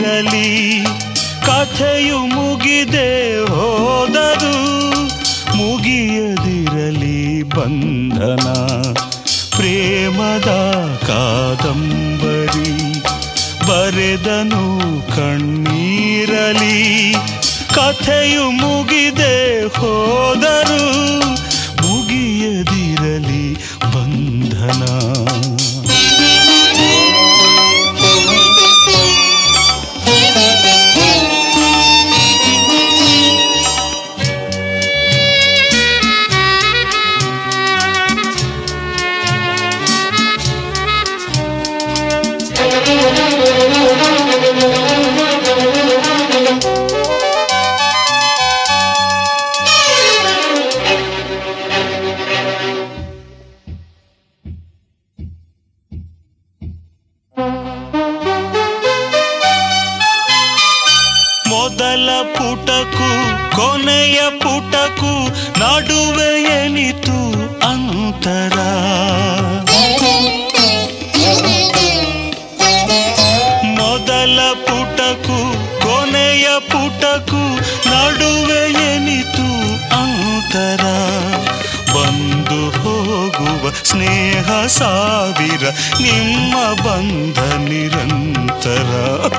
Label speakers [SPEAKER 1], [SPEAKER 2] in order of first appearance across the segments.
[SPEAKER 1] ಕಣ್ಣೀರಲಿ ಕಥೆಯು ಮುಗಿದೆ ಹೋದರು ಮುಗಿಯದಿರಲಿ ಬಂಧನ ಪ್ರೇಮದ ಕಾದಂಬರಿ ಬರೆದನು ಕಣ್ಣೀರಲಿ ಕಥೆಯು ಮುಗಿದೆ ಹೋದರು ಮುಗಿಯದಿರಲಿ ಬಂಧನ ಮೊದಲ ಪುಟಕು ಕೊನೆಯ ಪುಟಕು ನಡುವೆ ಎನಿತು ಅಂತರ ಮೊದಲ ಪುಟಕು ಕೊನೆಯ ಪುಟಕು ನಡುವೆ ಎನಿತು ಅಂತರ ಬಂದು ಹೋಗುವ ಸ್ನೇಹ ಸಾವಿರ ನಿಮ್ಮ ಬಂಧ ನಿರಂತರ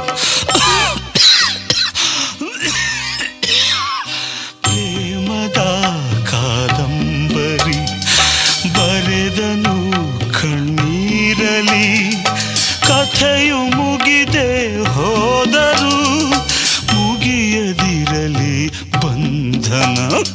[SPEAKER 1] ಪ್ರೇಮದ ಕಾದಂಬರಿ ಬರೆದನು ಕಣ್ಣೀರಲಿ ಕಥೆಯು ಮುಗಿದೆ ಹೋದರು ಮುಗಿಯದಿರಲಿ ಬಂಧನ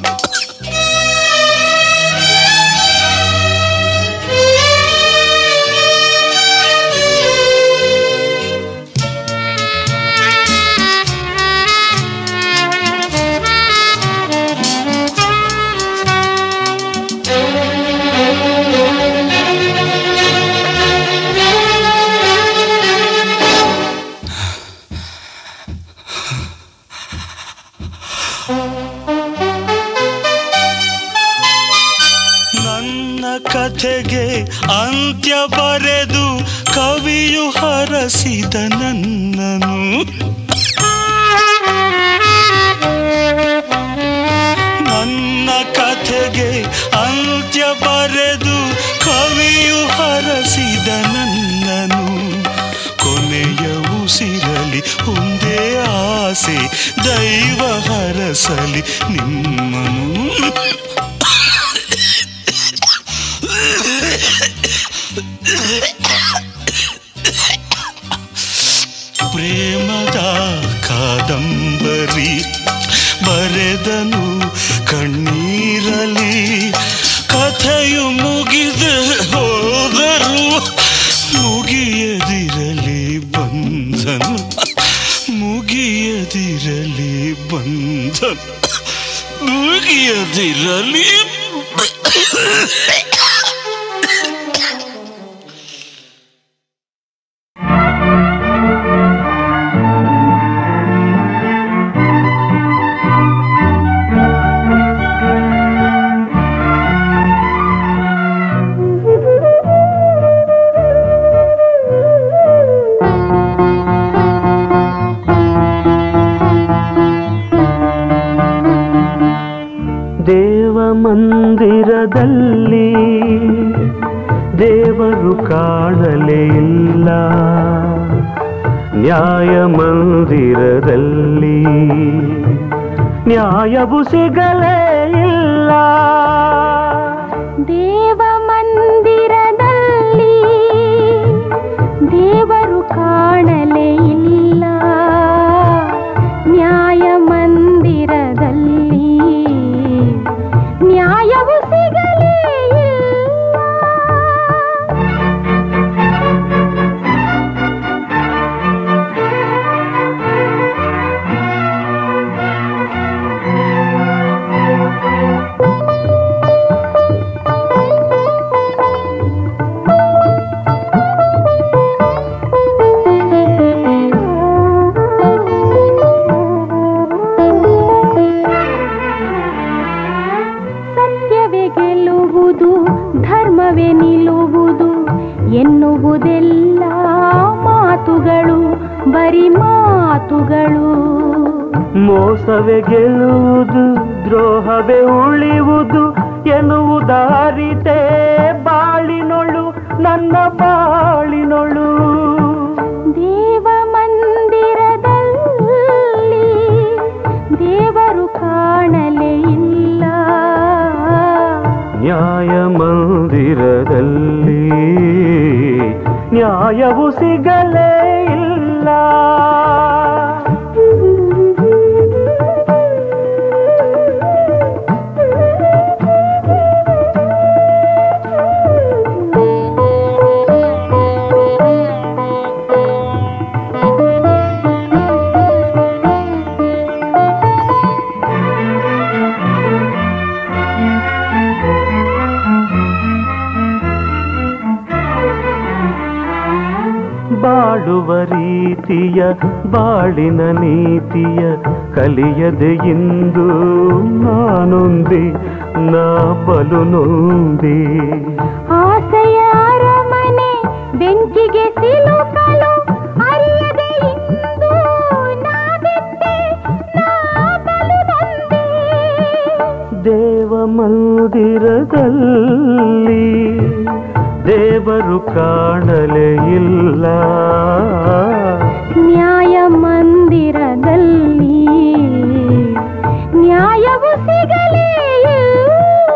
[SPEAKER 1] ನನ್ನ ಕಥೆಗೆ ಅಂತ್ಯ ಬರೆದು ಕವಿಯು ಹರಸಿದ ನನ್ನನು ನನ್ನ ಕಥೆಗೆ ಅಂತ್ಯ ಬರೆದು ಕವಿಯು ಹರಸಿದ ನನ್ನನು ಕೊನೆಯ ಉಸಿರಲಿ ಒಂದೇ ಆಸೆ ದೈವ ಹರಸಲಿ ನಿಮ್ಮನು ಪ್ರೇಮದ ಕಾದಂಬರಿ ಬರೆದನು ಕಣ್ಣೀರಲಿ ಕಥೆಯು ಮುಗಿದ ಹೋದರು ಮುಗಿಯದಿರಲಿ ಬಂಧನ ಮುಗಿಯದಿರಲಿ ಬಂಧನ ಮುಗಿಯದಿರಲಿ
[SPEAKER 2] ದೇವ ಮಂದಿರದಲ್ಲಿ ದೇವರು ಕಾಣಲೇ ಇಲ್ಲ ನ್ಯಾಯ ಮಂದಿರದಲ್ಲಿ ನ್ಯಾಯವು ಸಿಗಲೇ ಇಲ್ಲ
[SPEAKER 3] ದೇವ ಮಂದಿರದಲ್ಲಿ ದೇವರು ಕಾಣಲೇ ಇಲ್ಲ ನ್ಯಾಯ ಮಂದಿರದಲ್ಲಿ ನ್ಯಾಯವು ಸಿಗಲೇ ಇಲ್ಲ ಮಾತುಗಳು
[SPEAKER 2] ಮೋಸವೇ ಗೆಲ್ಲುವುದು ದ್ರೋಹವೇ ಉಳಿಯುವುದು ಎನ್ನುವುದಾರಿತೆ ಬಾಳಿನೊಳು ನನ್ನ ಬಾಳಿನೊಳು
[SPEAKER 3] ದೇವ ಮಂದಿರದಲ್ಲಿ ದೇವರು ಕಾಣಲೇ ಇಲ್ಲ
[SPEAKER 2] ನ್ಯಾಯ ಮಂದಿರದಲ್ಲಿ ನ್ಯಾಯವು ಸಿಗಲೇ ಇಲ್ಲ ಬಾಳುವ ರೀತಿಯ ಬಾಳಿನ ನೀತಿಯ ಕಲಿಯದೆ ಇಂದು ನಾನೊಂದಿ ನಾ ಬಲು ನೊಂದಿ
[SPEAKER 3] ಆಸೆಯ ಅರಮನೆ ಬೆಂಕಿಗೆ ಸಿಲುಕಲು ಅರಿಯದೆ ಇಂದು ನಾ ಬಿದ್ದೆ, ನಾ ಬಲು ನೊಂದೆ.
[SPEAKER 2] ದೇವ ಮಂದಿರದಲ್ಲಿ ದೇವರು ಕಾಣಲೇ ಇಲ್ಲ
[SPEAKER 3] ನ್ಯಾಯ ಮಂದಿರದಲ್ಲಿ ನ್ಯಾಯವು ಸಿಗಲೇ ಇಲ್ಲ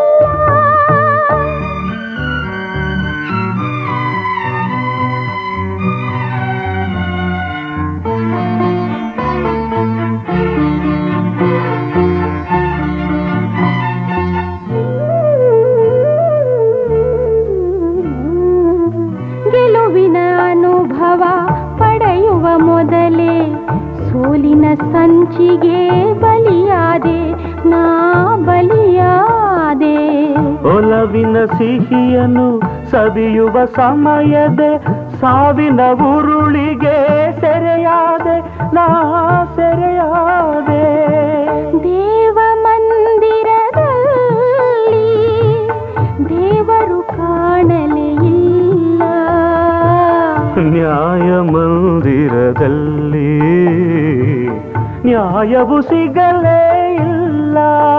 [SPEAKER 3] ಗೆಲುವಿನ ಅನುಭವ ಪಡೆಯುವ ಮೊದಲೇ ಸೋಲಿನ ಸಂಚಿಗೆ ಬಲಿಯಾದೆ ನಾ ಬಲಿಯಾದೆ
[SPEAKER 2] ಒಲವಿನ ಸಿಹಿಯನ್ನು ಸವಿಯುವ ಸಮಯದೆ ಸಾವಿನ ಉರುಳಿಗೆ ಸೆರೆಯಾದೆ ನಾ ಸೆರೆಯಾದೆ
[SPEAKER 3] ದೇವ ಮಂದಿರದಲ್ಲಿ ದೇವರು ಕಾಣಲೇ ಇಲ್ಲ
[SPEAKER 2] ನ್ಯಾಯ ಮಂದಿರದಲ್ಲಿ ನ್ಯಾಯವು ಸಿಗಲೇ ಇಲ್ಲ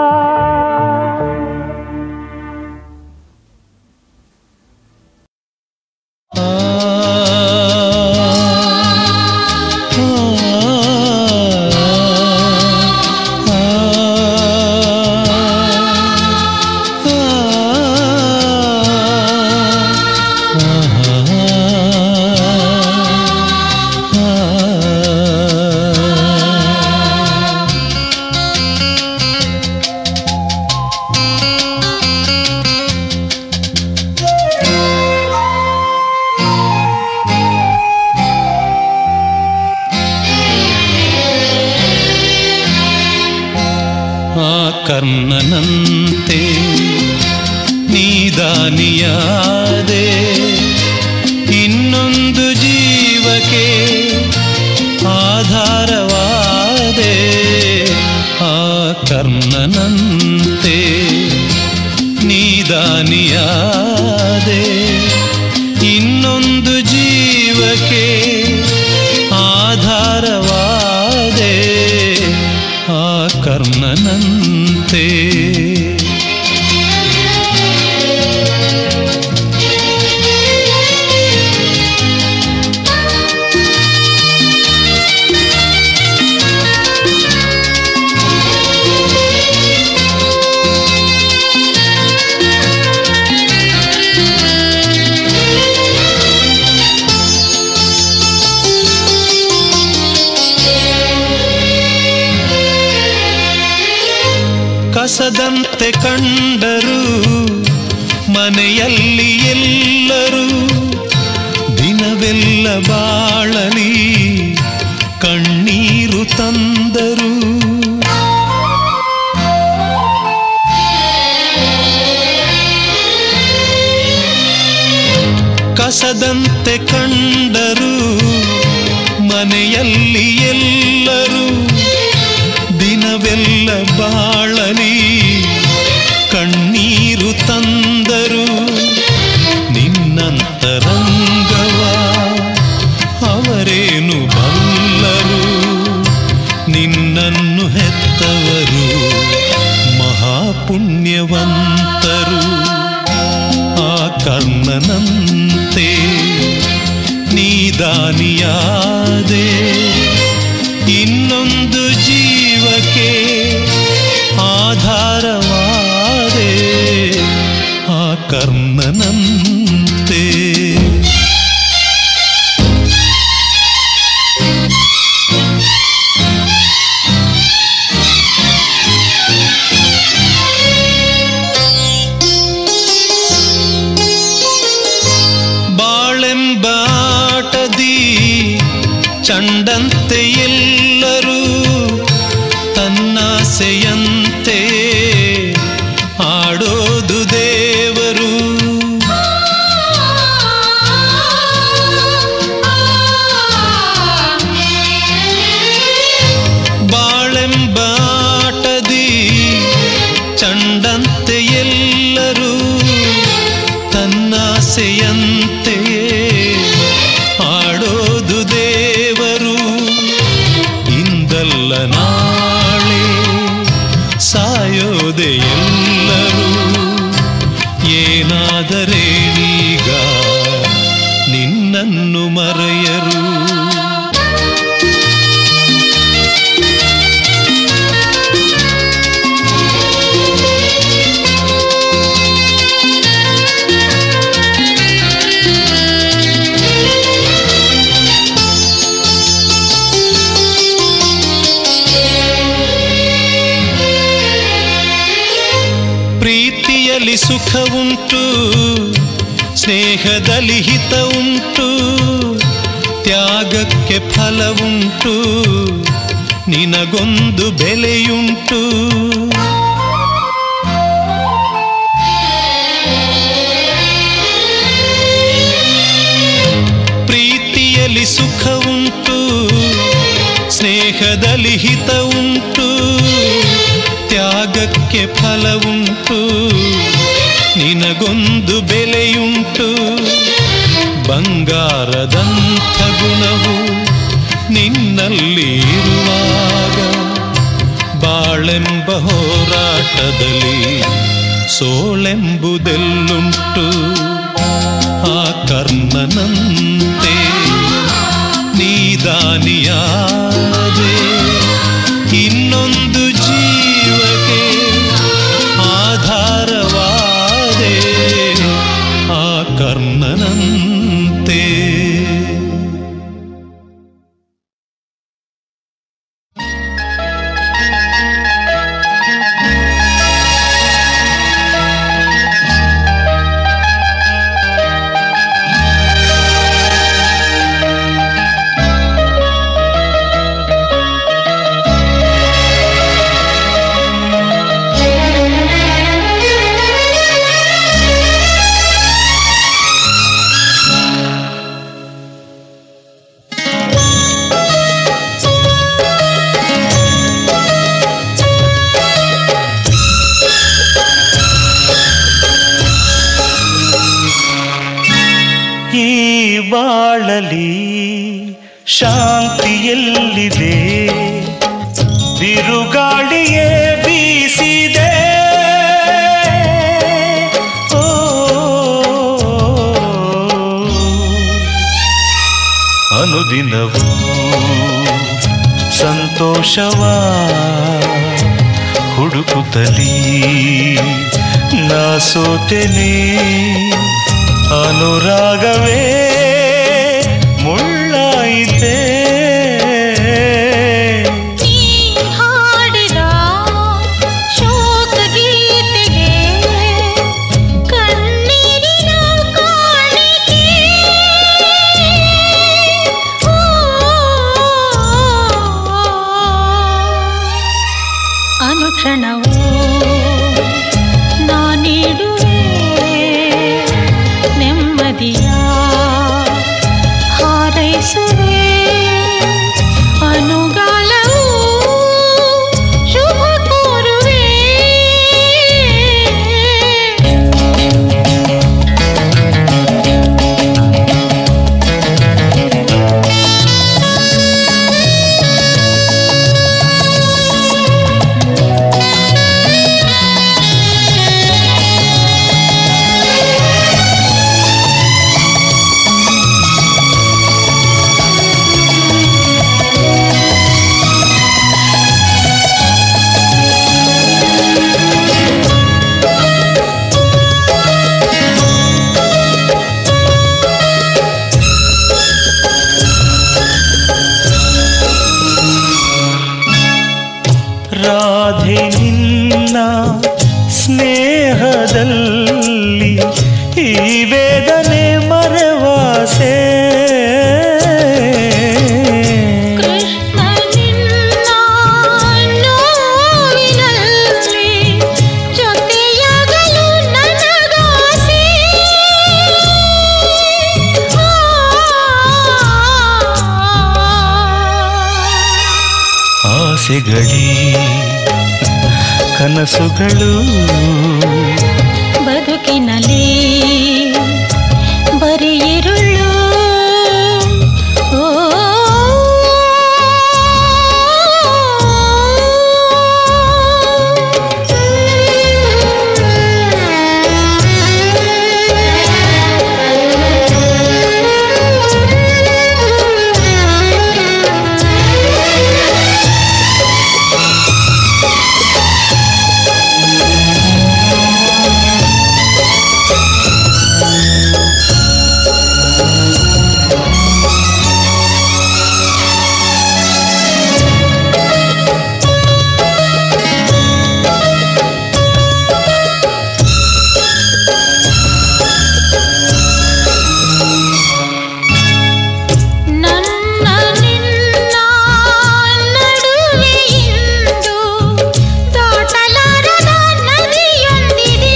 [SPEAKER 1] ಆ ಕರ್ಣನಂತೆ ನೀದಾನಿಯಾದೆ ಇನ್ನೊಂದು ಜೀವಕ್ಕೆ ಆಧಾರವಾದೆ ಆ ಕರ್ಣನಂತೆ ನೀದಾನಿಯಾದೆ ಇನ್ನೊಂದು ಜೀವಕ್ಕೆ ಆಧಾರವಾದೆ ಆ ಕರ್ಣನಂತೆ ಕಸದಂತೆ ಕಂಡರು ಮನೆಯಲ್ಲಿ ಎಲ್ಲರೂ ದಿನವೆಲ್ಲ ಬಾಳಲಿ ಕಣ್ಣೀರು ತಂದರು ಕಸದಂತೆ ಕಂಡರು ಮನೆಯಲ್ಲಿ ಎಲ್ಲರೂ ದಿನವೆಲ್ಲ ಬಾಳಲಿ ಕಣ್ಣೀರು ತಂದರು ನಿನ್ನಂತರಂಗವ ಅವರೇನು ಬಲ್ಲರು ಬಾಳಿಗೆ ಆಧಾರವಾದೆ ಆ ಕರ್ಣನಂತೆ ಬಾಳೆಂಬಾಟದಿ ಚಂಡಂತೆ ಎಲ್ಲರೂ ತನ್ನಾಸೆಯಂತೆ ಆಡೋದು ದೇವರು ಬಾಳೆಂಬಾಟದಿ ಚಂಡಂತೆ ಎಲ್ಲರೂ ತನ್ನಾಸೆಯಂತೆ ಆಡೋದು ದೇವರು ಇಂದಲ್ಲ ನಾಳೆ ಸಾಯೋದೆ ಎಲ್ಲರೂ ಏನಾದರೇನೀಗ ನಿನ್ನನ್ನು ಮರೆಯರು ಪ್ರೀತಿಯಲ್ಲಿ ಸುಖ ಉಂಟು ಸ್ನೇಹದಲ್ಲಿ ಹಿತ ಉಂಟು ತ್ಯಾಗಕ್ಕೆ ಫಲ ಉಂಟು ನಿನಗೊಂದು ಬೆಲೆಯುಂಟು ಪ್ರೀತಿಯಲ್ಲಿ ಸುಖ ಉಂಟು ಸ್ನೇಹದಲ್ಲಿ ಹಿತ ಉಂಟು ತ್ಯಾಗಕ್ಕೆ ಫಲ ಉಂಟು ನಿನಗೊಂದು ಬೆಲೆಯುಂಟು ಬಂಗಾರದಂಥ ಗುಣವು ನಿನ್ನಲ್ಲಿ ಇರುವಾಗ ಬಾಳೆಂಬ ಹೋರಾಟದಲ್ಲಿ ಸೋಳೆಂಬುದೆಲ್ಲುಂಟು ಆ ಕರ್ಣನಂತೆ ನೀದಾನಿಯಾದೆ ಇನ್ನೊಂದು ಜೀವಕ್ಕೆ ಆಧಾರವಾದೆ ಆ ಕರ್ಣನಂತೆ
[SPEAKER 2] ಈ ಬಾಳಲಿ ಶಾಂತಿಯಲ್ಲಿದೆ ಬಿರುಗಾಳಿಯೇ ಬೀಸಿದೆ ಓ ಅನುದಿನವೂ ಸಂತೋಷವ ಹುಡುಕುತ್ತಲೀ ನಾ ಸೋತೆನೆ ಅನುರಾಗವೇ ಮುಳ್ಳಾಯಿತೆ
[SPEAKER 3] ನೀ ಹಾಡಿದ ಶೋಕ ಗೀತೆಗೆ ಕಣ್ಣೀರಿನ ಕಾಣಿಕೆ ಓ, ಅನುಕ್ಷಣವೂ ನಾ ನೀಡುವೆ ನೆಮ್ಮದಿಯ ಹಾರೈಸುವೆ ಅನುಗಾಲವು ಶುಭ ಕೋರುವೆ
[SPEAKER 4] ಆ
[SPEAKER 2] ರಾಧೆ ನಿನ್ನ ಸ್ನೇಹದಲ್ಲಿ ಈ ವೇದನೆ ಮರವಾಸೆ
[SPEAKER 3] ಕೃಷ್ಣ ನಿನ್ನ ನೋವಿನಲ್ಲಿ ಜೊತೆಯಾಗಲು ನನಗಾಸೆ
[SPEAKER 2] ಆಸೆಗಳೇ ಕನಸುಗಳು
[SPEAKER 3] ಬದುಕಿನಲ್ಲಿ ಬರೀ ഇരുಳು ಓ ನನ್ನ ನಿನ್ನ ನಡುವೆ ಇಂದು ದಾಟಲಾರದ ನದಿಯೊಂದಿದೆ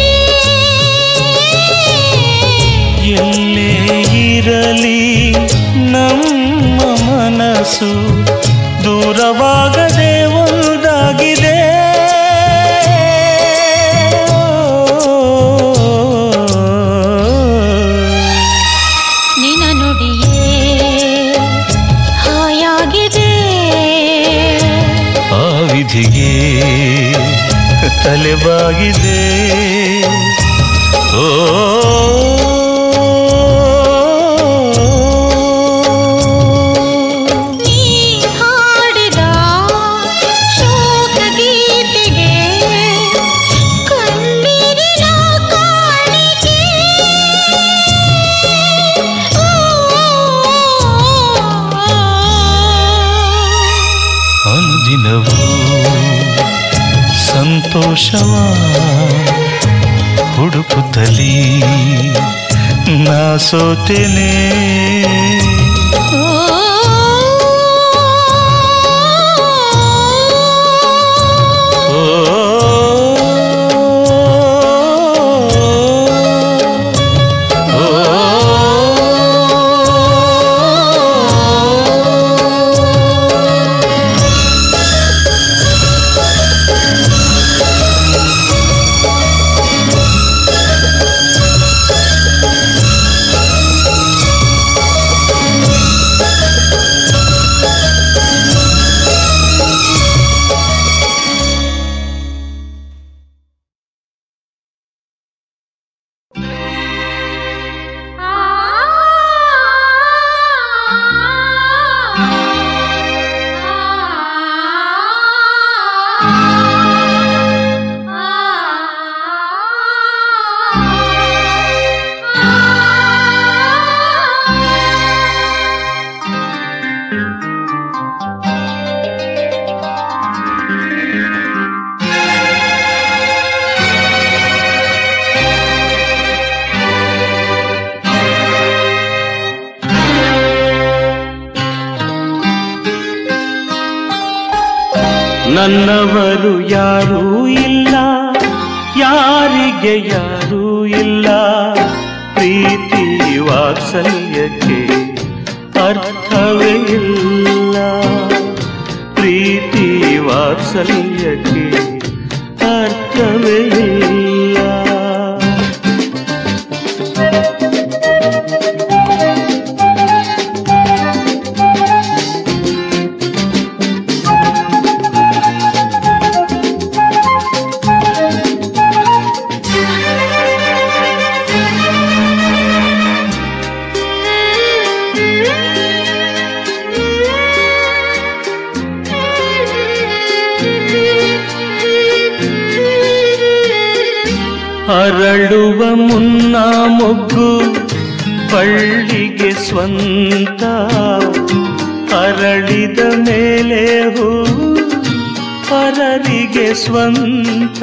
[SPEAKER 2] ಎಲ್ಲೇ ಇರಲಿ ನಮ್ಮ ಮನಸ್ಸು ದೂರವಾಗದೆ ಒಂದಾಗಿದೆ
[SPEAKER 3] ನಿನ ನುಡಿಯೇ ಹಾಯಾಗಿದೆ
[SPEAKER 2] ಆ ವಿಧಿಗೆ ತಲೆಬಾಗಿದೆ ಓ
[SPEAKER 3] ನೀ ಹಾಡಿದ ಶೋಕ ಗೀತೆಗೆ ಕಣ್ಣೀರಿನ ಕಾಣಿಕೆ
[SPEAKER 2] ಅನುದಿನವೂ ಸಂತೋಷವ ಹುಡುಕುತ್ತಲೀ ನಾ ಸೋತೇನೆ ಓ ನನ್ನವರು ಯಾರೂ ಇಲ್ಲ ಯಾರಿಗೆ ಯಾರೂ ಇಲ್ಲ ಪ್ರೀತಿ ವಾತ್ಸಲ್ಯಕ್ಕೆ ಅರ್ಥವೇ ಇಲ್ಲ ಪ್ರೀತಿ ವಾತ್ಸಲ್ಯಕ್ಕೆ ಅರ್ಥವೇ ಇಲ್ಲ ಅರಳುವ ಮುನ್ನ ಮೊಗ್ಗು ಬಳ್ಳಿಗೆ ಸ್ವಂತ ಅರಳಿದ ಮೇಲೆ ಹೂ ಪರರಿಗೆ ಯಾರಿಗೆ ಸ್ವಂತ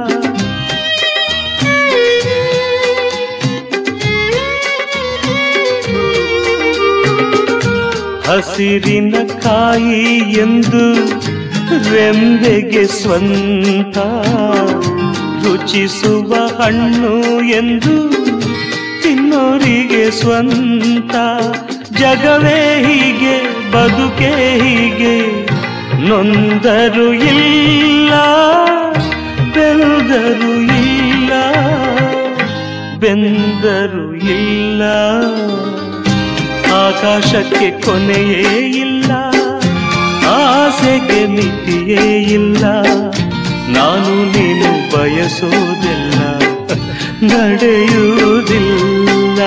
[SPEAKER 2] ಹಸಿರಿನ ಕಾಯಿ ಎಂದು ರೆಂಬೆಗೆ ಸ್ವಂತ ರುಚಿಸುವ ಹಣ್ಣು ಎಂದು ತಿನ್ನೋರಿಗೆ ಸ್ವಂತ ಜಗವೇ ಹೀಗೆ ಬದುಕೇ ಹೀಗೆ ನೊಂದರು ಇಲ್ಲ ಬೆಳೆದರು ಇಲ್ಲ ಬೆಂದರು ಇಲ್ಲ ಆಕಾಶಕ್ಕೆ ಕೊನೆಯೇ ಇಲ್ಲ ಆಸೆಗೆ ಮಿತಿಯೇ ಇಲ್ಲ ನಾನು ನೀನು ಬಯಸೋದಿಲ್ಲ ನಡೆಯುವುದಿಲ್ಲ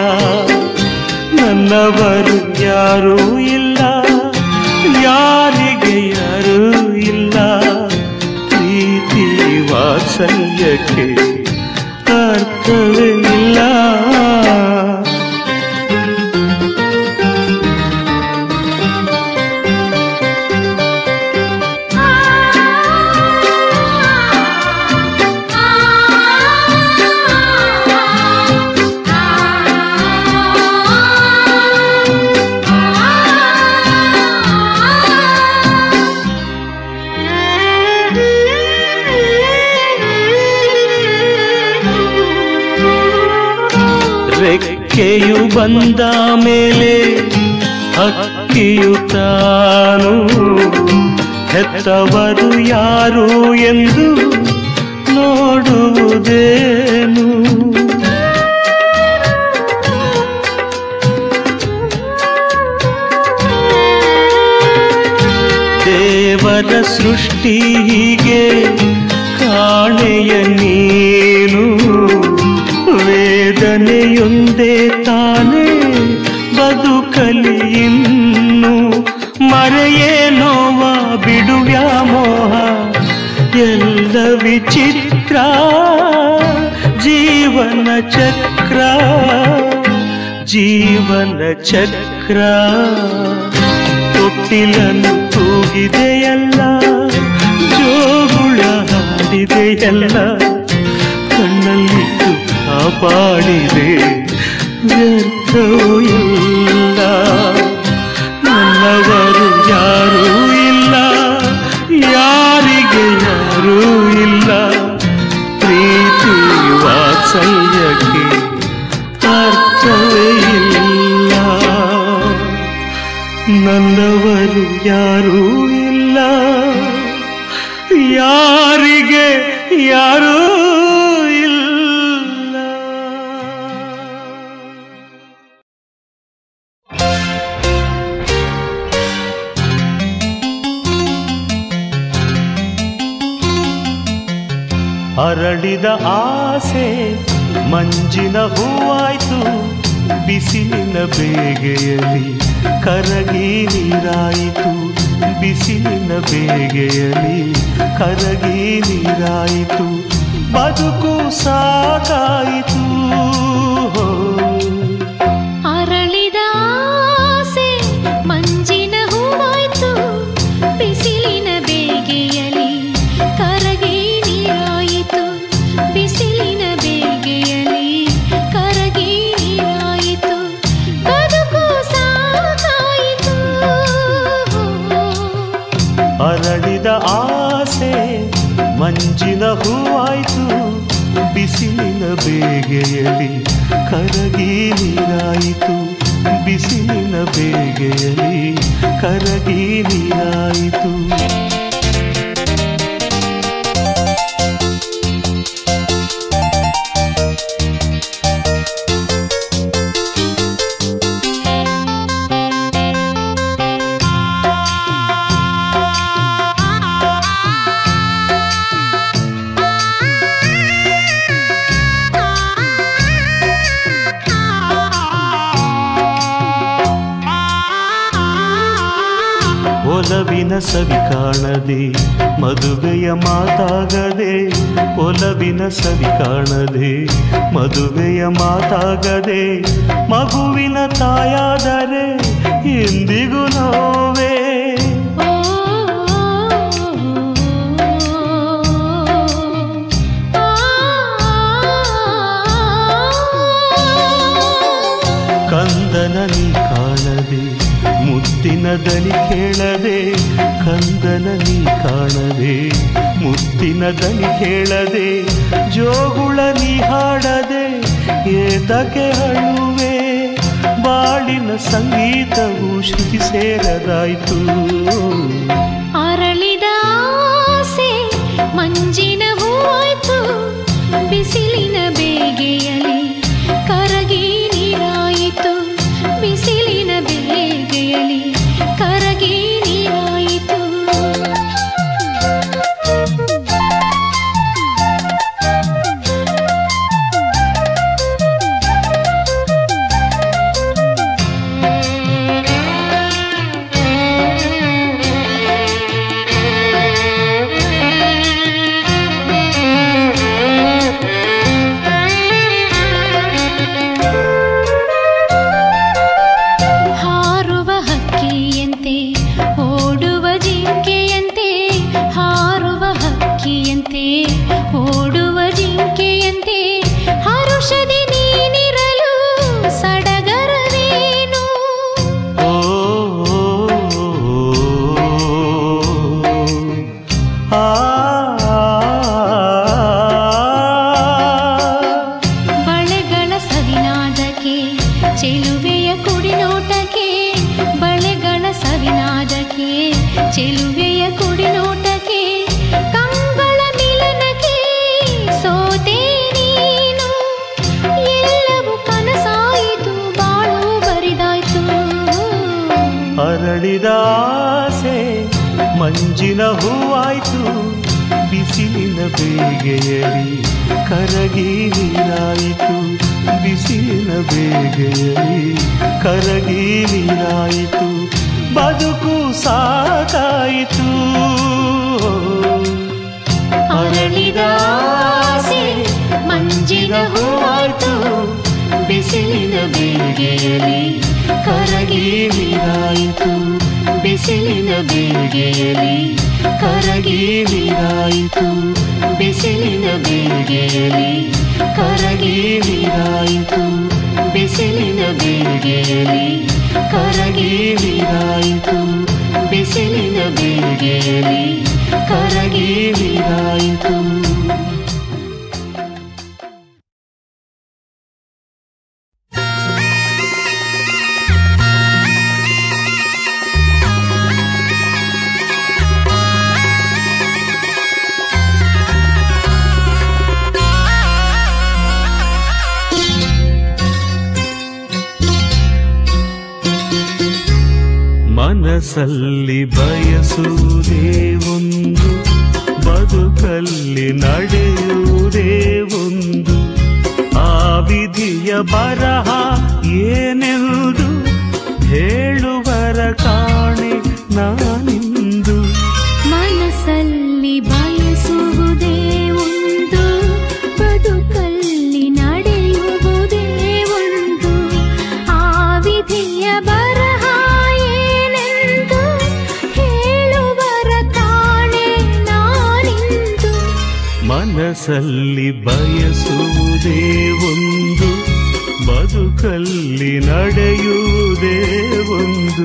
[SPEAKER 2] ನನ್ನವರು ಯಾರೂ ಇಲ್ಲ ಯಾರಿಗೆ ಯಾರೂ ಇಲ್ಲ ಪ್ರೀತಿ ವಾತ್ಸಲ್ಯಕ್ಕೆ ಅರ್ಥವೇ ಇಲ್ಲ ರೆಕ್ಕೆಯು ಬಂದ ಮೇಲೆ ಹಕ್ಕಿಯು ತಾನು ಹೆತ್ತವರು ಯಾರು ಎಂದು ನೋಡುವುದೇನು ದೇವರ ಸೃಷ್ಟಿ ಹೀಗೆ ಕಾಣೆಯ ನೀನು ವೇದನೆಯೊಂದೇ ತಾನೇ ಬದುಕಲಿ ಇನ್ನು ಮರೆಯೇ ನೋವ ಬಿಡುವ್ಯಾ ಮೋಹ ಎಲ್ಲ ವಿಚಿತ್ರ ಜೀವನ ಚಕ್ರ ಜೀವನ ಚಕ್ರ ತೊಟ್ಟಿಲನ್ನು ತೂಗಿದೆಯಲ್ಲ ಜೋಗುಳ ಹಾಡಿದೆಯಲ್ಲ ಕಣ್ಣಲ್ಲಿಟ್ಟು ಕಾಪಾಡಿದೆ ವ್ಯರ್ಥವೂ ಇಲ್ಲ ನನ್ನವರು ಯಾರೂ ಇಲ್ಲ ಯಾರಿಗೆ ಯಾರೂ ಇಲ್ಲ ಪ್ರೀತಿ ವಾತ್ಸಲ್ಯಕ್ಕೆ ಅರ್ಥವೇ ಇಲ್ಲ ನನ್ನವರು ಯಾರೂ ಇಲ್ಲ ಯಾರಿಗೆ ಯಾರೂ ಇಲ್ಲ ಅರಳಿದ ಆಸೆ ಮಂಜಿನ ಹೂವಾಯ್ತು ಬಿಸಿಲಿನ ಬೇಗೆಯಲ್ಲಿ ಕರಗಿ ನೀರಾಯಿತು ಬಿಸಿಲಿನ ಬೇಗೆಯಲ್ಲಿ ಕರಗಿ ನೀರಾಯಿತು ಬದುಕು ಸಾಕಾಯಿತು
[SPEAKER 3] ಅರಳಿದ ಆಸೆ ಮಂಜಿನ ಹೂವಾಯ್ತು ಬಿಸಿಲಿನ ಬೇಗೆಯಲಿ ಕರಗಿ ನೀರಾಯಿತು ಬಿಸಿಲಿನ ಬೇಗೆಯಲಿ ಕರಗಿ ನೀರಾಯಿತು ಬದುಕು ಸಾಕಾಯಿತು
[SPEAKER 2] ಅರಳಿದ ಆಸೆ ಮಂಜಿನ ಹೂವಾಯ್ತು ಬಿಸಿಲಿನ ಬೇಗೆಯಲ್ಲಿ ಕರಗಿ ನೀರಾಯಿತು ಬಿಸಿಲಿನ ಬೇಗೆಯಲ್ಲಿ ಕರಗಿ ನೀರಾಯಿತು ಒಲವಿನ ಸವಿ ಕಾಣದೆ ಮದುವೆಯ ಮಾತಾಗದೆ ಒಲವಿನ ಸವಿ ಕಾಣದೆ ಮದುವೆಯ ಮಾತಾಗದೆ ಮಗುವಿನ ತಾಯಾದರೆ ಎಂದಿಗೂ ನೋವೇ
[SPEAKER 3] ಓ
[SPEAKER 2] ಕಂದನ ನೀ ಕಾಣದೆ ಮುತ್ತಿನ ದನಿ ಕೇಳದೆ ಕಂದನ ನೀ ಕಾಣದೆ ಮುತ್ತಿನ ದನಿ ಕೇಳದೆ ಜೋಗುಳ ನೀ ಹಾಡದೆ ಏತಕ್ಕೆ ಅಳುವೆ ಬಾಳಿನ ಸಂಗೀತವು ಶ್ರುತಿ ಸೇರದಾಯ್ತು
[SPEAKER 3] ಅರಳಿದ ಆಸೆ ಮಂಜಿನ ಹೂವಾಯ್ತು ಬಿಸಿಲಿನ ಬೇಗೆಯಲಿ ಕರಗಿ ನೀರಾಯಿತು ಬಿಸಿಲಿನ ಬೇಗೆಯಲಿ ಕರಗಿ ನೀರಾಯಿತು ಹಾರುವ ಹಕ್ಕಿಯಂತೆ ಓಡುವ ಜಿಂಕೆಯಂತೆ ಹಾರುವ ಹಕ್ಕಿಯಂತೆ ಓಡುವ ಜಿಂಕೆಯಂತೆ ಹರುಷದಿ ನೀನಿರಲು ಸಡಗರವೇನು
[SPEAKER 2] ಓ ಆ
[SPEAKER 3] ಬಳೆಗಳ ಸವಿನಾದಕ್ಕೆ ಚೆಲುವೆಯ ಕುಡಿನೋಟಕ್ಕೆ ಬಳೆಗಳ ಸವಿನಾದಕ್ಕೆ ಚೆಲುವೆಯ ಕುಡಿನೋಟಕ್ಕೆ ಕಂಗಳ ಮಿಲನಕ್ಕೆ ಸೋತೆ ನೀನು ಎಲ್ಲವೂ ಕನಸಾಯಿತು ಬಾಳು ಬರಿದಾಯ್ತು
[SPEAKER 2] ಅರಳಿದ ಆಸೆ ಮಂಜಿನ ಹೂವಾಯ್ತು ಬಿಸಿಲಿನ ಬೇಗೆಯಲಿ ಕರಗಿ ನೀರಾಯಿತು ಬಿಸಿಲಿನ ಬೇಗೆಯಲಿ ಕರಗಿ ನೀರಾಯಿತು ಬದುಕು ಸಾಕಾಯಿತು
[SPEAKER 3] ಅರಳಿದ ಆಸೆ ಮಂಜಿನ ಹೂವಾಯ್ತು ಬಿಸಿಲಿನ ಬೇಗೆಯಲಿ ಕರಗಿ ನೀರಾಯಿತು ಬಿಸಿಲಿನ ಬೇಗೆಯಲಿ ಕರಗಿ ನೀರಾಯಿತು ಬಿಸಿಲಿನ ಬೇಗೆಯಲಿ ಕರಗಿ ನೀರಾಯಿತು ಬಿಸಿಲಿನ ಬೇಗೆಯಲಿ ಕರಗಿ ನೀರಾಯಿತು ಬಿಸಿಲಿನ ಬೇಗೆಯಲಿ ಕರಗಿ ನೀರಾಯಿತು ಮನಸ್ಸಲ್ಲಿ ಬಯಸುವುದೇ ಒಂದು ಬದುಕಲ್ಲಿ ನಡೆಯುವುದೇ ಒಂದು ಆ ವಿಧಿಯ ಬರಹ ಏನೆಂದು ಹೇಳುವರ ಕಾಣೆ ನಾನಿಂದು ಮನಸ್ಸಲ್ಲಿ ಬಯಸುವುದೇ ಒಂದು ಬದುಕಲ್ಲಿ ನಡೆಯುವುದೇ ಒಂದು ಆ ವಿಧಿಯ ಬರಹ ಏನೆಂದು ಹೇಳುವರ ಕಾಣೆ ನಾನಿಂದು
[SPEAKER 2] ಮನಸ್ಸಲ್ಲಿ ಬಯಸುವುದೇ ಒಂದು ಬದುಕಲ್ಲಿ ನಡೆಯುವುದೇ ಒಂದು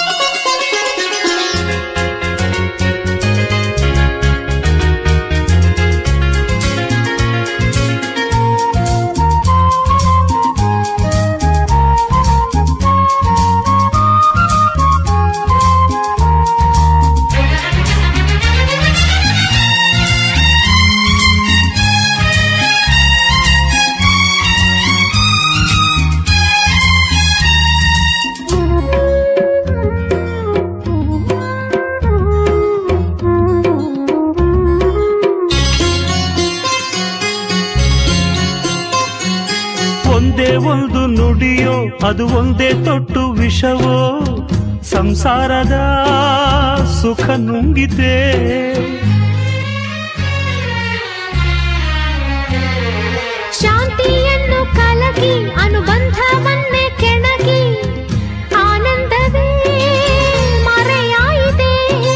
[SPEAKER 2] ಒಂದೇ ಒಂದು ನುಡಿಯೋ ಅದು ಒಂದೇ ತೊಟ್ಟು ವಿಷವೋ ಸಂಸಾರದ ಸುಖ ನುಂಗಿದೆ
[SPEAKER 3] ಶಾಂತಿಯನ್ನು ಕಲಕಿ ಅನುಬಂಧವನ್ನೇ ಕೆಣಕಿ ಆನಂದವೇ ಮರೆಯಾಯಿತೆ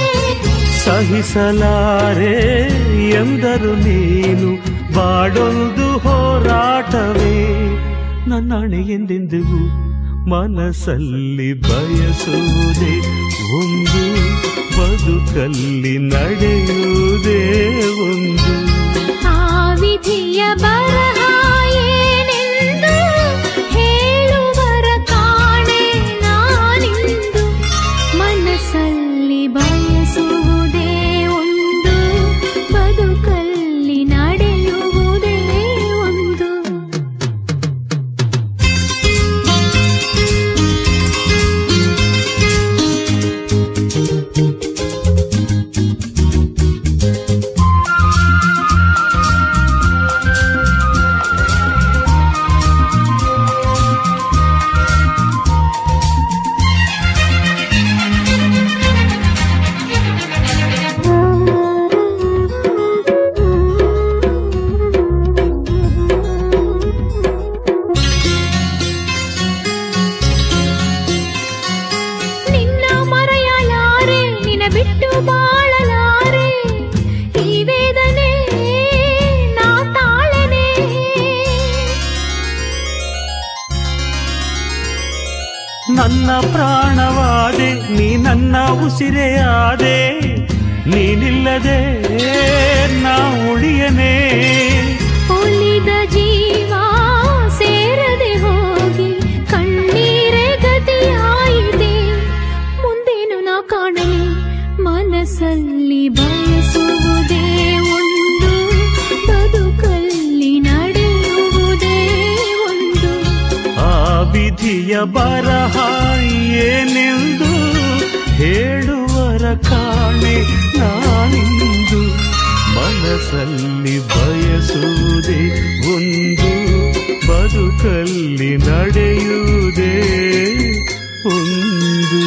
[SPEAKER 2] ಸಹಿಸಲಾರೆ ಎಂದರು ನೀನು ಬಾಡೊಂದು ಹೋರಾಟವೇ ನನ್ನಣೆ ಎಂದೆಂದಿಗೂ ಮನಸ್ಸಲ್ಲಿ ಬಯಸುವುದೇ ಒಂದು ಬದುಕಲ್ಲಿ ನಡೆಯುವುದೇ ಒಂದು
[SPEAKER 3] ಆ ವಿಧಿಯ ಬರಹ ಏನೆಂದು ಹೇಳುವರ ಕಾಣೆ ನಾನಿಂದು ಮನಸ್ಸಲ್ಲಿ ಬಯಸುವುದೇ ಒಂದು ಬದುಕಲ್ಲಿ ನಡೆಯುವುದೇ ಒಂದು ನಿನ್ನ ಮರೆಯಲಾರೆ ನಿನ ಬಿಟ್ಟು ಬಾಳಲಾರೆ ಈ ವೇದನೆ ನಾ ತಾಳನೆ
[SPEAKER 2] ನನ್ನ ಪ್ರಾಣವಾದೆ ನೀ ನನ್ನ ಉಸಿರೆಯಾದೆ ನೀನಿಲ್ಲದೆ ನಾ ಉಳಿಯನೇ
[SPEAKER 3] ಒಲಿದ ಜೀವ ಸೇರದೆ ಹೋಗಿ ಕಣ್ಣೀರೇ ಗತಿಯಾಯಿತೆ ಮುಂದೇನು ನಾ ಕಾಣಲಿ ಮನಸ್ಸಲ್ಲಿ ಬಯಸುವುದೇ ಒಂದು ಬದುಕಲ್ಲಿ ನಡೆಯುವುದೇ ಒಂದು
[SPEAKER 2] ಆ ವಿಧಿಯ ಬರಹ ಏನೆಂದು ಹೇಳುವರ ಕಾಣೆ ನಾನಿಂದು ಮನಸ್ಸಲ್ಲಿ ಬಯಸುವುದೇ ಒಂದು ಬದುಕಲ್ಲಿ ನಡೆಯುವುದೇ ಒಂದು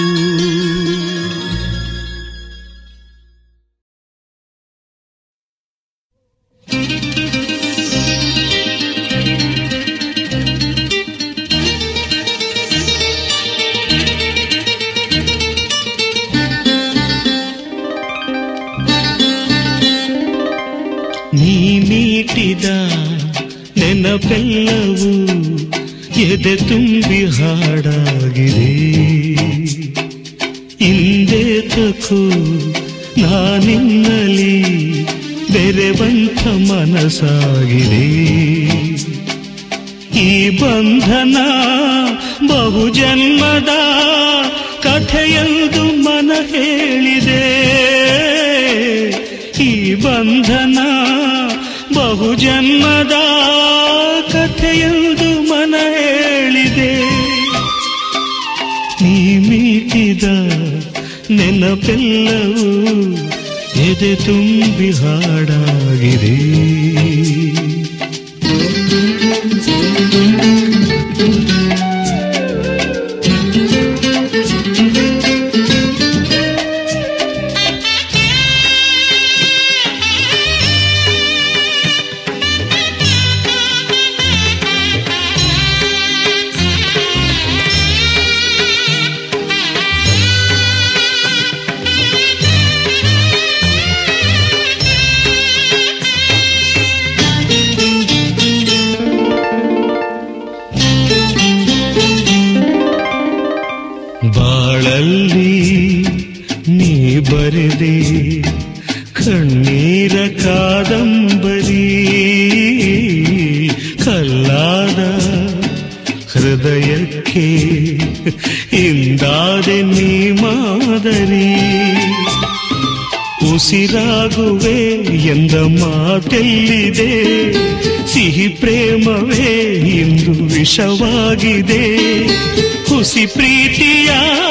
[SPEAKER 1] ನೀ ನೀಟಿದ ನೆನಪೆಲ್ಲವೂ ಎದೆ ತುಂಬಿ ಹಾಡಾಗಿದೆ ಇಂದೇತಕ್ಕೂ ನಾನಿನ್ನಲಿ ಬೆರೆವಂತ ಮನಸ್ಸಾಗಿದೆ ಈ ಬಂಧನ ಬಹುಜನ್ಮದ ಕಥೆಯೆಂದು ಮನ ಹೇಳಿದೆ ಈ ಬಂಧನ ಬಹುಜನ್ಮದ ಕಥೆಯೆಂದು ಮನ ಹೇಳಿದೆ ನೀ ಮೀಟಿದ ನೆನಪೆಲ್ಲವೂ ಎದೆ ತುಂಬಿ ಹಾಡಾಗಿದೆ ಬಾಳಲ್ಲಿ ನೀ ಬರೆದೆ ಕಣ್ಣೀರ ಕಾದಂಬರಿ ಕಲ್ಲಾದ ಹೃದಯಕ್ಕೆ ಇಂದಾದೆ ನೀ ಮಾದರಿ ಉಸಿರಾಗುವೆ ಎಂದ ಮಾತೆಲ್ಲಿದೆ ಸಿಹಿ ಪ್ರೇಮವೇ ಇಂದು ವಿಷವಾಗಿದೆ ಹುಸಿ ಪ್ರೀತಿಯ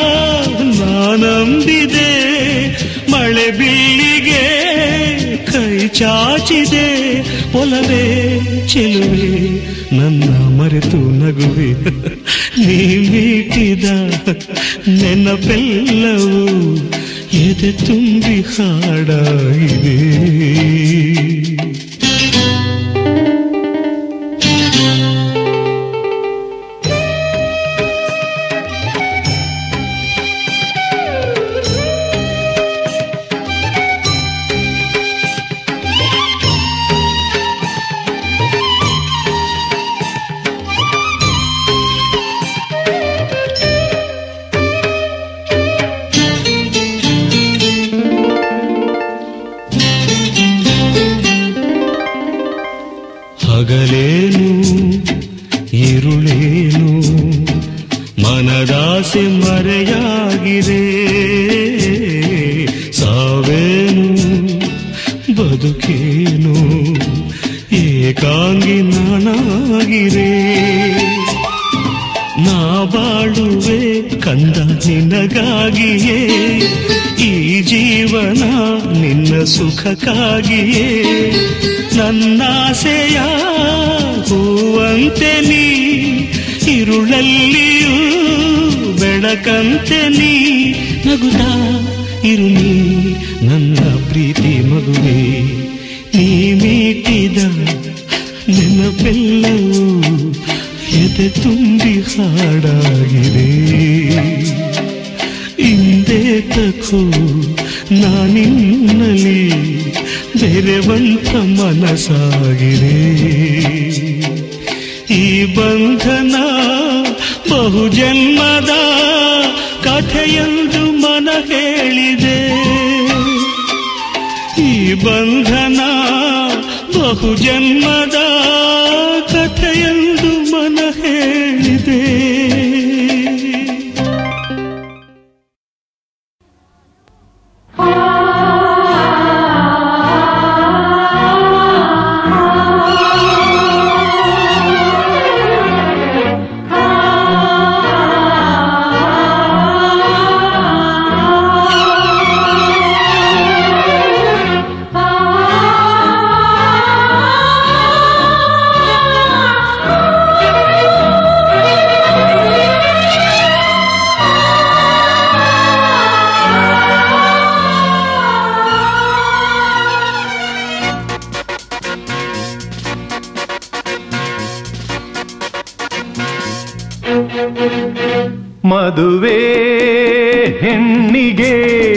[SPEAKER 1] ನಾನಂಬಿದೆ ಮಳೆ ಬಿಲ್ಲಿಗೆ ಕೈ ಚಾಚಿದೆ ಒಲವೇ ಚೆಲುವೆ ನನ್ನ ಮರೆತು ನಗುವೆ ನೀ ಮೀಟಿದ ನೆನಪೆಲ್ಲವೂ ಎದೆ ತುಂಬಿ ಹಾಡಾಗಿದೆ ಹಗಲೇನು ഇരുಳೇನು ಮನದಾಸೆ ಮರೆಯಾಗಿದೆ ಸಾವೇನು ಬದುಕೇನು ಏಕಾಂಗಿ ನಾನಾಗಿರೆ ನಾ ಬಾಳುವೆ ಕಂದ ನಿನಗಾಗಿಯೇ ಈ ಜೀವನ ನಿನ್ನ ಸುಖಕ್ಕಾಗಿಯೇ ನನ್ನಾಸೆಯ ಹೂವಂತೆ ನೀ ഇരുಳಲ್ಲಿಯೂ ಬೆಳಕಂತೆ ನೀ ನಗುತ್ತಾ ಇರು ನೀ ನನ್ನ ಪ್ರೀತಿ ಮಗುವೆ ನೀ ಮೀಟಿದ ನೆನಪೆಲ್ಲವೂ ಎದೆ ತುಂಬಿ ಹಾಡಾಗಿದೆ ಹಿಂದೆ ತಕೋ ನಾನಿನ್ನಲಿ ಬೆರೆವಂತ ಮನಸ್ಸಾಗಿದೆ ಈ ಬಂಧನ ಬಹುಜನ್ಮದ ಕಥೆಯೆಂದು ಮನ ಹೇಳಿದೆ ಈ ಬಂಧನ ಬಹುಜನ್ಮದ ಕಥೆಯೆಂದು ಮನ ಹೇಳಿದೆ
[SPEAKER 2] ಮದುವೆ ಹೆಣ್ಣಿಗೆ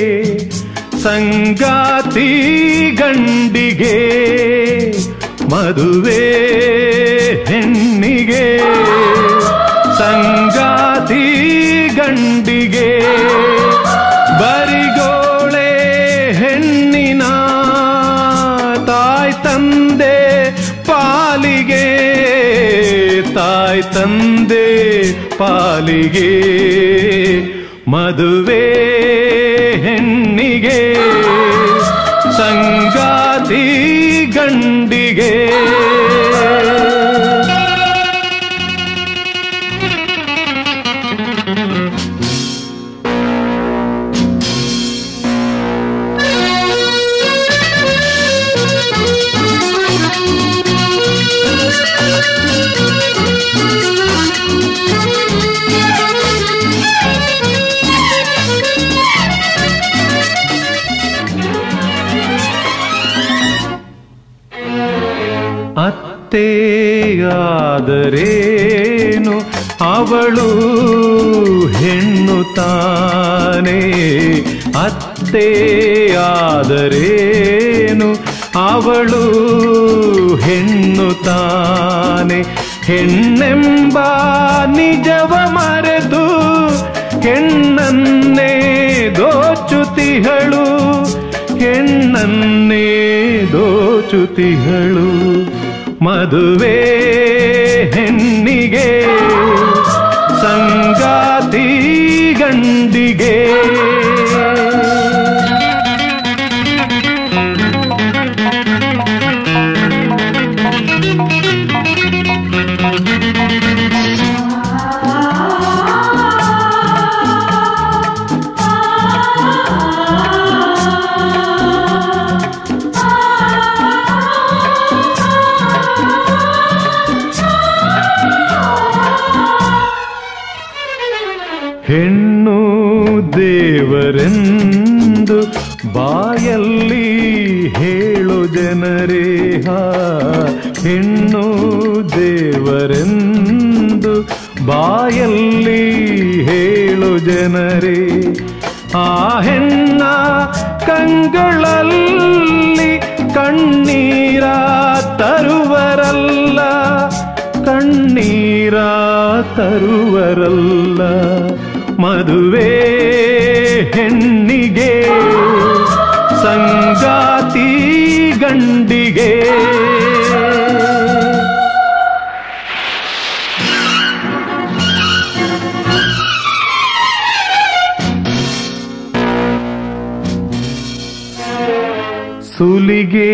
[SPEAKER 2] ಸಂಗಾತಿ ಗಂಡಿಗೆ ಮದುವೆ ಹೆಣ್ಣಿಗೆ ಸಂಗಾತಿ ಗಂಡಿಗೆ ಬರಿಗೋಳೆ ಹೆಣ್ಣಿನ ತಾಯ್ ತಂದೆ ಪಾಲಿಗೆ ತಾಯ್ ತಂದೆ ಪಾಲಿಗೆ ಮದುವೆ ಹೆಣ್ಣಿಗೆ ಸಂಗಾತಿ ಗಂಡಿಗೆ ಅತ್ತೆಯಾದರೇನು ಅವಳು ಹೆಣ್ಣು ತಾನೇ ಅತ್ತೆಯಾದರೇನು ಅವಳು ಹೆಣ್ಣು ತಾನೆ ಹೆಣ್ಣೆಂಬ ನಿಜವ ಮರೆತು ಹೆಣ್ಣನ್ನೇ ದೋಚುತಿಹಳು ಹೆಣ್ಣನ್ನೇ ದೋಚುತಿಹಳು ಮದುವೆ ಹೆಣ್ಣಿಗೆ ಸಂಗಾತಿ ಗಂಡಿಗೆ ಹೆಣ್ಣು ದೇವರೆಂದು ಬಾಯಲ್ಲಿ ಹೇಳು ಜನರೇ ಹಾ ಹೆಣ್ಣು ದೇವರೆಂದು ಬಾಯಲ್ಲಿ ಹೇಳು ಜನರೇ ಆ ಹೆಣ್ಣ ಕಂಗಳಲ್ಲಿ ಕಣ್ಣೀರ ತರುವರಲ್ಲ ಕಣ್ಣೀರ ತರುವರಲ್ಲ ಮದುವೆ ಹೆಣ್ಣಿಗೆ ಸಂಗಾತಿ ಗಂಡಿಗೆ ಸುಲಿಗೆ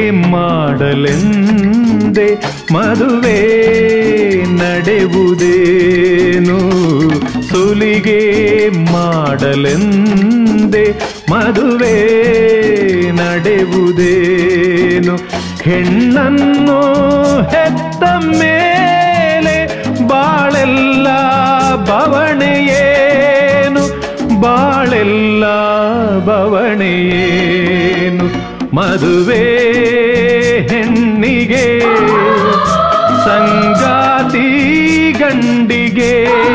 [SPEAKER 2] ಮಾಡಲೆಂದೆ ಮದುವೆ ನಡೆಯುವುದೇನು ಸುಲಿಗೆ ಮಾಡಲೆಂದೆ ಮದುವೆ ನಡೆಯುವುದೇನು ಹೆಣ್ಣನ್ನು ಹೆತ್ತ ಮೇಲೆ ಬಾಳೆಲ್ಲ ಬವಣೆಯೇನು ಬಾಳೆಲ್ಲ ಬವಣೆಯೇನು ಮದುವೆ ಹೆಣ್ಣಿಗೆ ಸಂಗಾತಿ ಗಂಡಿಗೆ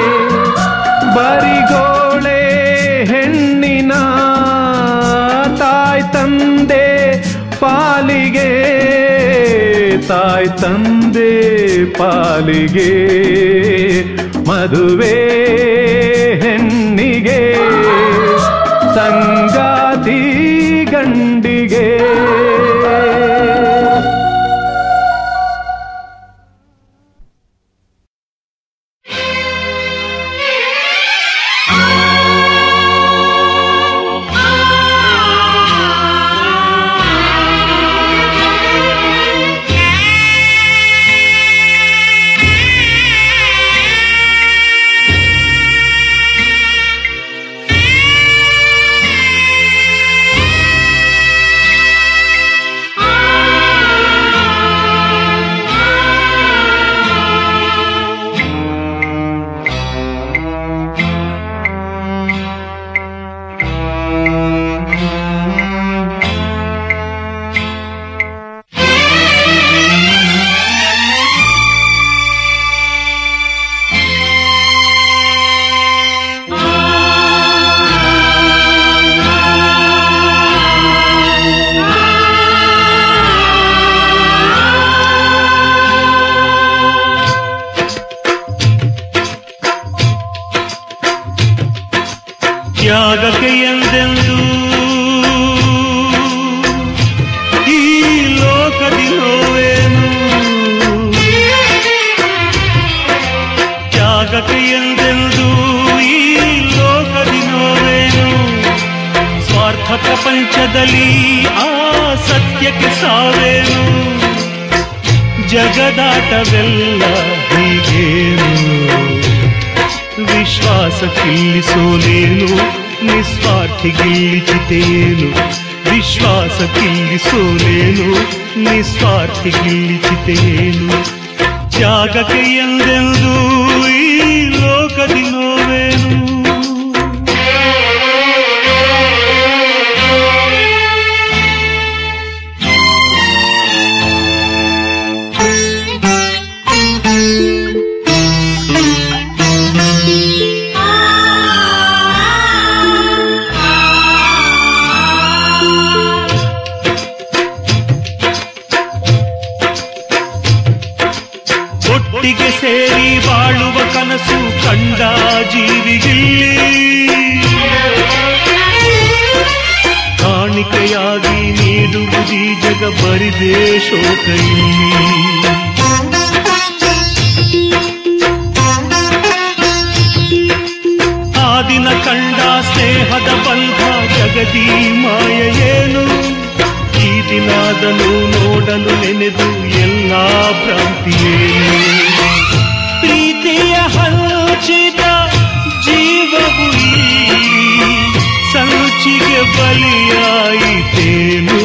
[SPEAKER 2] ಬರಿಗೋಳೆ ಹೆಣ್ಣಿನ ತಾಯ್ ತಂದೆ ಪಾಲಿಗೆ ತಾಯ್ ತಂದೆ ಪಾಲಿಗೆ ಮದುವೆ ಹೆಣ್ಣಿಗೆ ಸಂಗಾತಿ ಗಂಡಿಗೆ
[SPEAKER 1] ತ್ಯಾಗಕ್ಕೆ ಎಂದೆಂದು ಈ ಲೋಕದಿ ನೋವೇನು ತ್ಯಾಗಕ್ಕೆ ಎಂದೆಂದು ಈ ಲೋಕದಿ ನೋವೇನು ಸ್ವಾರ್ಥ ಪ್ರಪಂಚದಲ್ಲಿ ಆ ಸತ್ಯಕ್ಕೆ ಸಾವೇನು ಜಗದಾಟವೆಲ್ಲ ಹೀಗೇನು ವಿಶ್ವಾಸ ಕಿಲ್ಲಿಸೋಲೇನು ನಿಸ್ವಾರ್ಥಿ ಗಿಲ್ಲಿಚಿತೇನು ವಿಶ್ವಾಸ ಕಿಲ್ಲಿಸೋಲೇನು ನಿಸ್ವಾರ್ಥಿ ಗಿಲ್ಲಿಚಿತೇನು ತ್ಯಾಗಕ್ಕೆ ಎಂದೆಂದು ಈ ಲೋಕದಿ ನೋವೇನು ಒಟ್ಟಿಗೆ ಸೇರಿ ಬಾಳುವ ಕನಸು ಕಂಡ ಜೀವಿಗಿಲ್ಲಿ ಕಾಣಿಕೆಯಾಗಿ ನೀಡುವುದೀ ಜಗ ಬರಿದೇ ಶೋಕ ಇಲ್ಲಿ ಆ ದಿನ ಕಂಡ ಸ್ನೇಹದ ಬಂಧ ಜಗದಿ ಮಾಯ ಏನು ಈ ದಿನಾದನು ನೋಡಲು ನೆನೆದು ಎಲ್ಲ ಭ್ರಾಂತಿಯೇನು ಪ್ರೀತಿಯ ಹಂಚಿದ ಜೀವವು ಇಲ್ಲಿ ಸಂಚಿಗೆ ಬಲಿಯಾಯಿತೇನು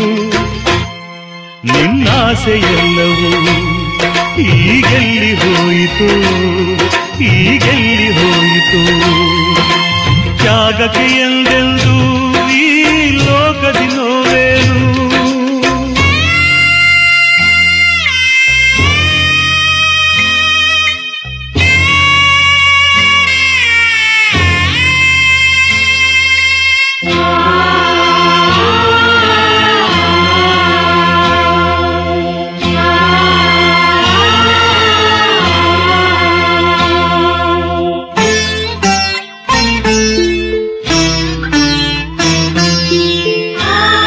[SPEAKER 1] ನಿನ್ನಾಸೆಯೆಲ್ಲವೂ ಈಗೆಲ್ಲಿ ಹೋಯಿತು ಈಗೆಲ್ಲಿ ಹೋಯಿತು ತ್ಯಾಗಕ್ಕೆ ಎಂದೆಂದು ಈ ಲೋಕದಿ ನೋವೇನು
[SPEAKER 3] ಆ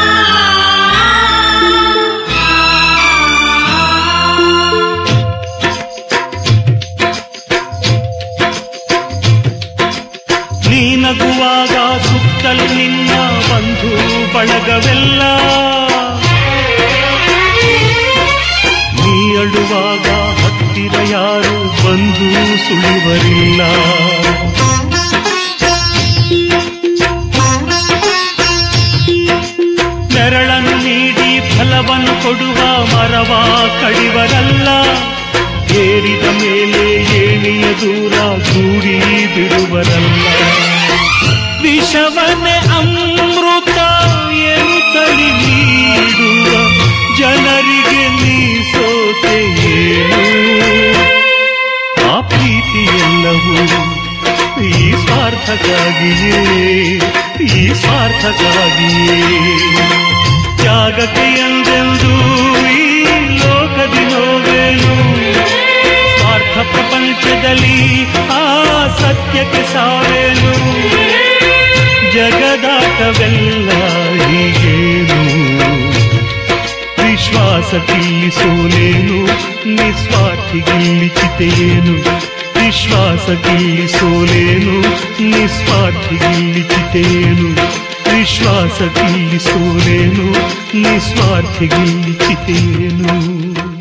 [SPEAKER 1] ಫಲವನ್ನು ಕೊಡುವ ಮರವ ಕಡಿವರಲ್ಲ ಏರಿದ ಮೇಲೆ ಏಣಿಯ ದೂರ ದೂಡಿ ಬಿಡುವರಲ್ಲ ವಿಷವನ್ನೇ ಅಮೃತ ಎನ್ನುತ್ತಲಿ ನೀಡುವ ಜನರಿಗೆ ನೀ ಸೋತೆ ಏನು ಆ ಪ್ರೀತಿಯೆಲ್ಲವೂ ಈ ಸ್ವಾರ್ಥಕ್ಕಾಗಿಯೇ ಈ ಸ್ವಾರ್ಥಕ್ಕಾಗಿಯೇ ತ್ಯಾಗಕ್ಕೆ ಎಂದೆಂದೂ ಈ ಲೋಕದಿ ನೋವೇನು ಸ್ವಾರ್ಥ ಪ್ರಪಂಚದಲ್ಲಿ ಆ ಸತ್ಯಕ್ಕೆ ಸಾವೇನು ಜಗದಾಟವೆಲ್ಲ ಹೀಗೇನು ವಿಶ್ವಾಸಕ್ಕಿಲ್ಲಿ ಸೋಲೇನು ನಿಸ್ವಾರ್ಥಿಗಿಲ್ಲಿ ಚಿತೆಯೇನು ವಿಶ್ವಾಸಕ್ಕಿಲ್ಲಿ ಸೋಲೇನು ನಿಸ್ವಾರ್ಥಿಗಿಲ್ಲಿ ಚಿತೆಯೇನು ವಿಶ್ವಾಸಕ್ಕಿಲ್ಲಿ ಸೋಲೇನು ನಿಸ್ವಾರ್ಥಿಗಿಲ್ಲಿ ಚಿತೆಯೇನು